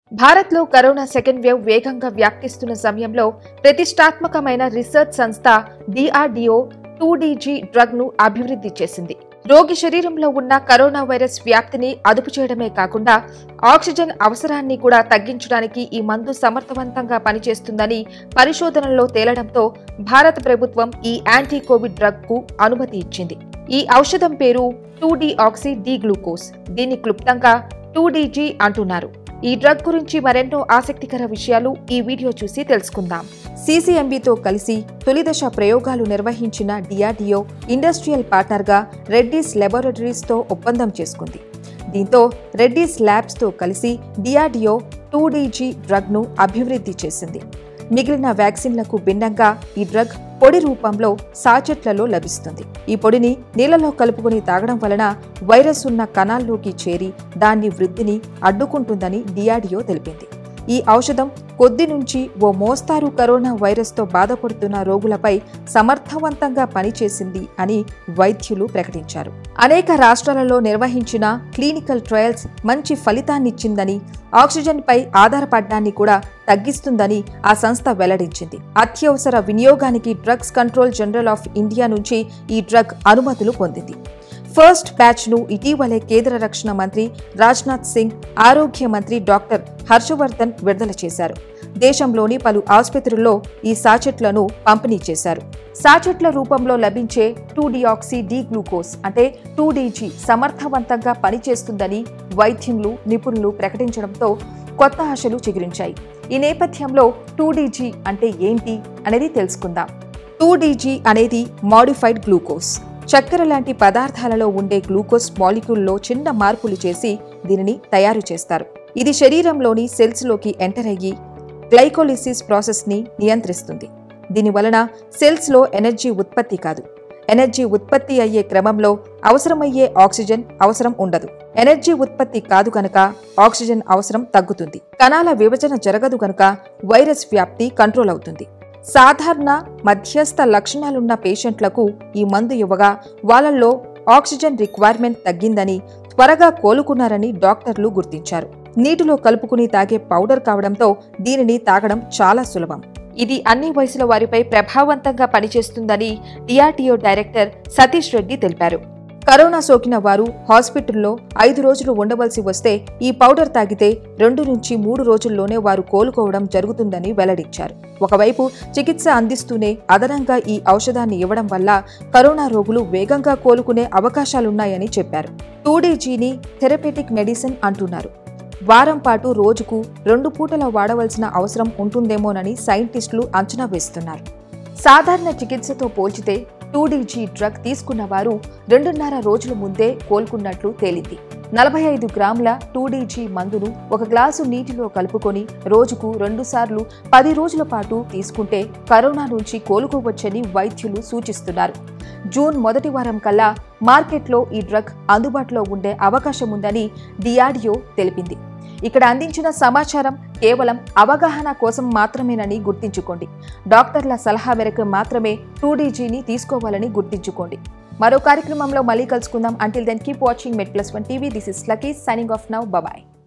భారత్లో corona second wave వేగంగా వ్యాప్తిస్తున్న సమయంలో ప్రతిష్టాత్మకమైన రీసెర్చ్ సంస్థ డిఆర్డిఓ టూ డీజీ డ్రగ్ ను అభివృద్ధి చేసింది రోగి శరీరంలో ఉన్న కరోనా వైరస్ వ్యాప్తిని అదుపు చేయడమే కాకుండా ఆక్సిజన్ అవసరాన్ని కూడా తగ్గించడానికి ఈ మందు సమర్థవంతంగా పనిచేస్తుందని పరిశోధనల్లో తేలడంతో భారత ప్రభుత్వం ఈ యాంటీ కోవిడ్ డ్రగ్ కు అనుమతి ఇచ్చింది ఈ ఔషధం పేరు two deoxy D glucose దీన్ని క్లుప్తంగా టూ డీజీ అంటున్నారు ఈ డ్రగ్ గురించి మరెన్నో ఆసక్తికర విషయాలు ఈ వీడియో చూసి తెలుసుకుందాం సీసీఎంబీతో కలిసి తొలిదశ ప్రయోగాలు నిర్వహించిన డిఆర్డిఓ ఇండస్ట్రియల్ పార్ట్నర్గా రెడ్డీస్ లెబొరేటరీస్తో ఒప్పందం చేసుకుంది దీంతో రెడ్డీస్ ల్యాబ్స్తో కలిసి డిఆర్డిఓ టూ డీజీ డ్రగ్ను అభివృద్ధి చేసింది మిగిలిన వ్యాక్సిన్లకు భిన్నంగా ఈ డ్రగ్ పొడి రూపంలో సాచెట్లలో లభిస్తుంది ఈ పొడిని నీళ్లలో కలుపుకుని తాగడం వలన వైరస్ ఉన్న కణాల్లోకి చేరి దాన్ని వృద్ధిని అడ్డుకుంటుందని డిఆర్డిఓ తెలిపింది ఈ ఔషధం కొద్ది నుంచి ఓ మోస్తారు కరోనా వైరస్తో బాధపడుతున్న రోగులపై సమర్థవంతంగా పనిచేసింది అని వైద్యులు ప్రకటించారు అనేక రాష్ట్రాలలో నిర్వహించిన క్లినికల్ ట్రయల్స్ మంచి ఫలితాన్నిచ్చిందని ఆక్సిజన్పై ఆధారపడ్డాన్ని కూడా తగ్గిస్తుందని ఆ సంస్థ వెల్లడించింది అత్యవసర వినియోగానికి drugs control general of India నుంచి ఈ డ్రగ్ అనుమతులు పొందింది ఫస్ట్ బ్యాచ్ ను ఇటీవలే కేంద్ర రక్షణ మంత్రి రాజ్నాథ్ సింగ్ ఆరోగ్య మంత్రి డాక్టర్ హర్షవర్ధన్ విడుదల చేశారు దేశంలోని పలు ఆసుపత్రుల్లో ఈ సాచెట్లను పంపిణీ చేశారు సాచెట్ల రూపంలో లభించే టూ డిఆక్సీ డి గ్లూకోజ్ అంటే టూ డీజీ సమర్థవంతంగా పనిచేస్తుందని వైద్యులు నిపుణులు ప్రకటించడంతో కొత్త ఆశలు చిగురించాయి ఈ నేపథ్యంలో టూ డీజీ అంటే ఏంటి అనేది తెలుసుకుందాం టూ డీజీ అనేది మాడిఫైడ్ గ్లూకోజ్ చక్కెర లాంటి పదార్థాలలో ఉండే గ్లూకోజ్ మాలిక్యూల్లో చిన్న మార్పులు చేసి దీనిని తయారు చేస్తారు ఇది శరీరంలోని సెల్స్లోకి ఎంటర్ అయ్యి గ్లైకోలిసిస్ ప్రాసెస్ని నియంత్రిస్తుంది దీని వలన సెల్స్లో ఎనర్జీ ఉత్పత్తి కాదు ఎనర్జీ ఉత్పత్తి అయ్యే క్రమంలో అవసరమయ్యే ఆక్సిజన్ అవసరం ఉండదు ఎనర్జీ ఉత్పత్తి కాదు కనుక ఆక్సిజన్ అవసరం తగ్గుతుంది కణాల విభజన జరగదు కనుక వైరస్ వ్యాప్తి కంట్రోల్ అవుతుంది సాధారణ మధ్యస్థ లక్షణాలున్న పేషెంట్లకు ఈ మందు ఇవ్వగా వాళ్ళల్లో ఆక్సిజన్ రిక్వైర్మెంట్ తగ్గిందని త్వరగా కోలుకున్నారని డాక్టర్లు గుర్తించారు నీటిలో కలుపుకుని తాగే పౌడర్ కావడంతో దీనిని తాగడం చాలా సులభం ఇది అన్ని వయసుల వారిపై ప్రభావవంతంగా పనిచేస్తుందని డిఆర్టీఓ డైరెక్టర్ సతీష్ రెడ్డి తెలిపారు కరోనా సోకిన వారు హాస్పిటల్లో ఐదు రోజులు ఉండవలసి వస్తే ఈ పౌడర్ తాగితే రెండు నుంచి మూడు రోజుల్లోనే వారు కోలుకోవడం జరుగుతుందని వెల్లడించారు ఒకవైపు చికిత్స అందిస్తూనే అదనంగా ఈ ఔషధాన్ని ఇవ్వడం వల్ల కరోనా రోగులు వేగంగా కోలుకునే అవకాశాలున్నాయని చెప్పారు టూడీజీని థెరపేటిక్ మెడిసిన్ అంటున్నారు వారం పాటు రోజుకు రెండు పూటల వాడవలసిన అవసరం ఉంటుందేమోనని సైంటిస్టులు అంచనా వేస్తున్నారు సాధారణ చికిత్సతో పోల్చితే టూడీజీ డ్రగ్ తీసుకున్న వారు రెండున్నర రోజుల ముందే కోలుకున్నట్లు తేలింది నలభై ఐదు గ్రాముల టూడీజీ మందును ఒక గ్లాసు నీటిలో కలుపుకొని రోజుకు రెండుసార్లు పది రోజుల పాటు తీసుకుంటే కరోనా నుంచి కోలుకోవచ్చని వైద్యులు సూచిస్తున్నారు జూన్ మొదటి వారం కల్లా మార్కెట్లో ఈ డ్రగ్ అందుబాటులో ఉండే అవకాశం ఉందని డిఆర్డిఓ తెలిపింది ఇక్కడ అందించిన సమాచారం కేవలం అవగాహన కోసం మాత్రమేనని గుర్తించుకోండి డాక్టర్ల సలహా మేరకు మాత్రమే టూ డీజీని తీసుకోవాలని గుర్తించుకోండి మరో కార్యక్రమంలో మళ్ళీ కలుసుకుందాం until then keep watching met plus one TV this is Lucky signing off now bye